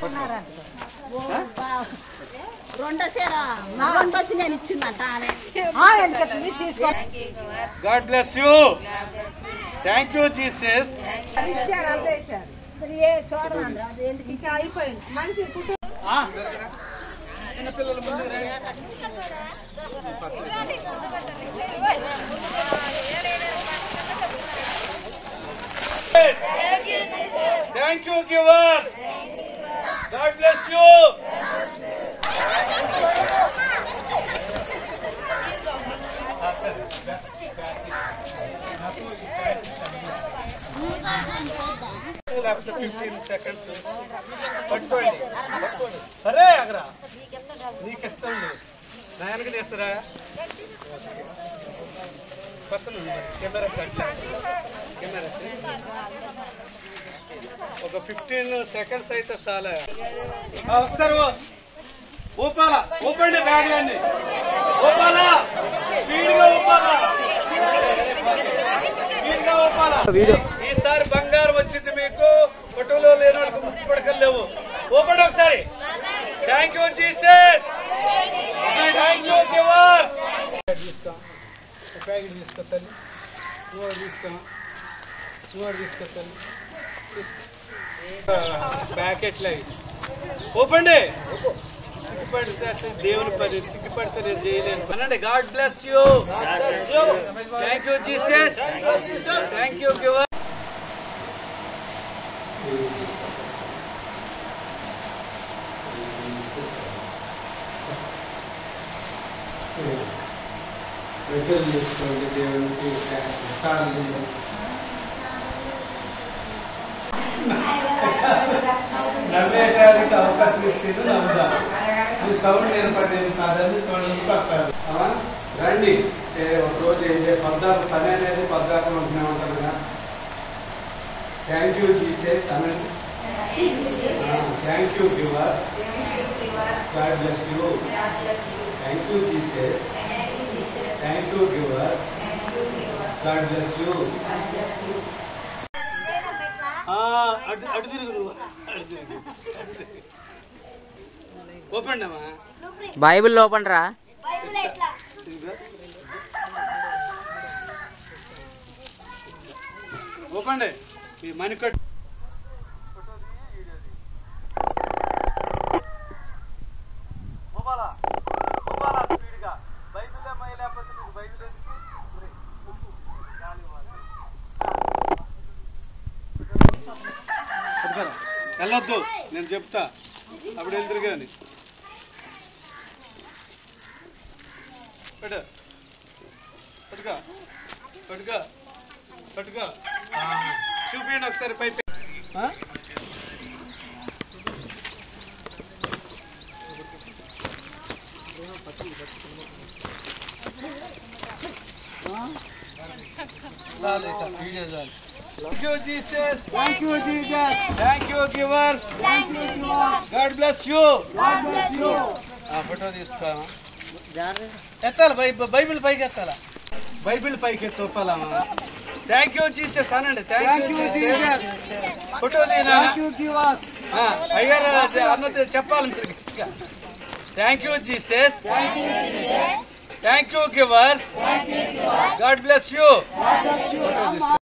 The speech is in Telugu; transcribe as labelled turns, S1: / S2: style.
S1: రెండో చీర రెండు వచ్చి నేను ఇచ్చిందంట ఆమె
S2: God bless you thank you Jesus
S1: చూడమండి అది ఎందుకు ఇంకా అయిపోయింది మంచి
S2: చిన్నపిల్లల ముందు రండి. Thank you giver God bless you లేకపోతే ఫిఫ్టీన్ సెకండ్స్ పట్టుకోండి పట్టుకోండి సరే అగరా నీకు ఇష్టం లేదు నా వెనక చేస్తారా పక్కన ఉంది. కెమెరా కట్లా కెమెరా ఒక ఫిఫ్టీన్ సెకండ్స్ అయితే చాలా ఆ, ఒకసారి ఓ- ఊపాలా ఊపండి బ్యాగ్లన్నీ ఊపాలా స్పీడ్గా ఊపాలా స్పీడ్గా ఊపాలా ఈసారి బంగారు వచ్చింది మీకు ఫోటోలో లేని వాళ్ళకి ముక్కు పడకలు లేవు ఊపండి ఒకసారి thank you Jesus thank you giver తీసుకో ప్యాకెట్ తీసుకో తల్లి నువ్వు తీసుకో నువ్వు తీసుకో తల్లి ప్యాకెట్లు అవి ఓపండి సిగ్గుపడితే అట్లా దేవుని పని సిగ్గుపడితే నేను చేయలేను అనండి God bless you thank you Jesus thank you giver
S3: return చేసుకోండి దేవునికి స్థానం నవ్వేటానికి అవకాశం ఇచ్చింది నవ్వుదాం ఈ సౌండ్ ఏర్పడేది కాదని చూడండి పడతారు అవునా? రండి ఏ ఒక రోజు ఏం చేయ పద్దాకు పని అనేది పద్దాకు ఉంటూనే ఉంటారు కదా థ్యాంక్ యూ జీసస్ అనండి thank you giver God bless you thank you Jesus thank you giver God bless you
S2: అటు అటు తిరుగు నువ్వు అటు తిరుగు ఓపెండి అమ్మా
S4: బైబిల్ ఓపెన్ రా
S2: ఓపెండి ఈ మణికట్ వెళ్ళొద్దు నేను చెప్తా అప్పుడు వెళ్తురు కానీ పట్టు పట్టుగా పట్టుగా పట్టుగా చూపించండి ఒకసారి పైపు ఆ? చాలు ఇక వీడియో చాలు Thank you, Jesus. Thank you, Jesus. Thank you, givers. Thank you, givers. God bless you. God bless you. ఆ ఫోటో తీసుకోమా ఎత్తాలి బై- బైబిల్ పైకి ఎత్తాలా బైబిల్ పైకి ఎత్తుకోవాలమ్మా థ్యాంక్ యూ జీసస్ అనండి థ్యాంక్ యూ జీసస్ ఫోటో అయ్యారు అన్నది చెప్పాలి మీరు thank you Jesus thank you giver God bless you